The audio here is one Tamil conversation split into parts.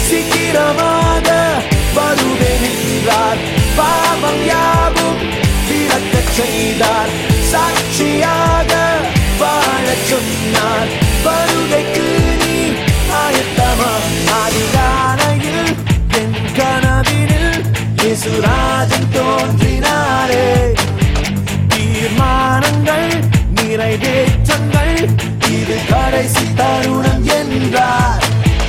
சீக்கிரமாக வருவேன் என்றார் பாவம் யாவும் விளக்கச் செய்தார் சாட்சியாக வாழச் சொன்னார் வருகைக்கு நீ ஆயத்தமா அதிகாலையில் என் கனவினில் இசுராஜன் தோன்றினாரே தீர்மானங்கள் நிறைவேற்றங்கள் இது கடைசி தருணம் என்றார்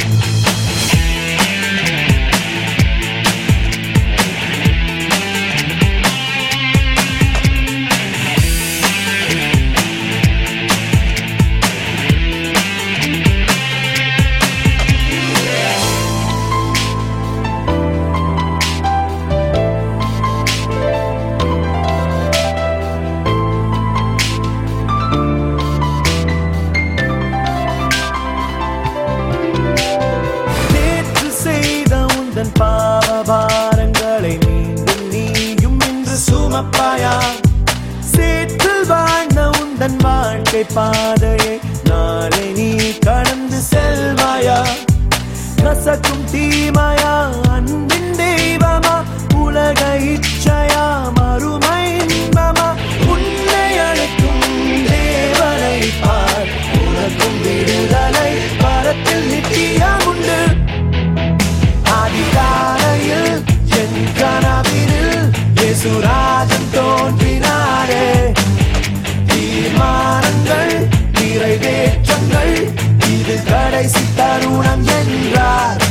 நேற்று செய்த உந்தன் பாவபாரங்களை மீண்டும் நீயும் இன்று சுமப்பாயா சேற்றில் வாழ்ந்த உந்தன் வாழ்க்கை பாதையை நாளை நீ கடந்து செல்வாயா கசக்கும் தீமையா அன்பின் தெய்வமா உலக இச்சையா மறுமை இன்பமா உன்னை அழைக்கும் தேவனை பார் உனக்கும் விடுதலை பரத்தில் நித்தியம் உண்டு அதிகாலையில் என் கனவினில் இயேசுராஜன் தோன்றினாரே தீர்மானங்கள் நிறைவேற்றங்கள் இது கடைசி தருணம் என்றார்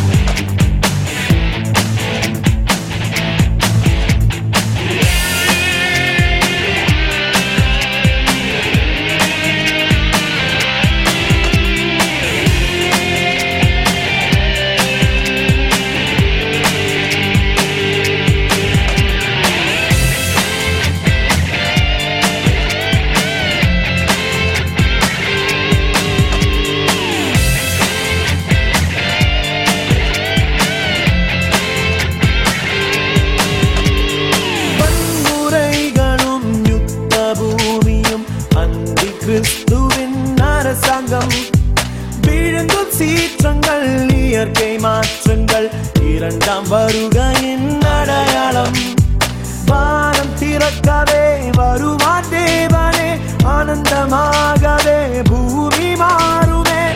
வன்முறைகளும் யுத்த பூமியும் அந்தி கிறிஸ்துவின் அரசாங்கம் விழுங்கும் சீற்றங்கள் இயற்கை மாற்றங்கள் இரண்டாம் வருகையின் அடையாளம் வானம் திறக்கவே வருமா தேவனே ஆனந்தமாகவே பூமி மாறுமே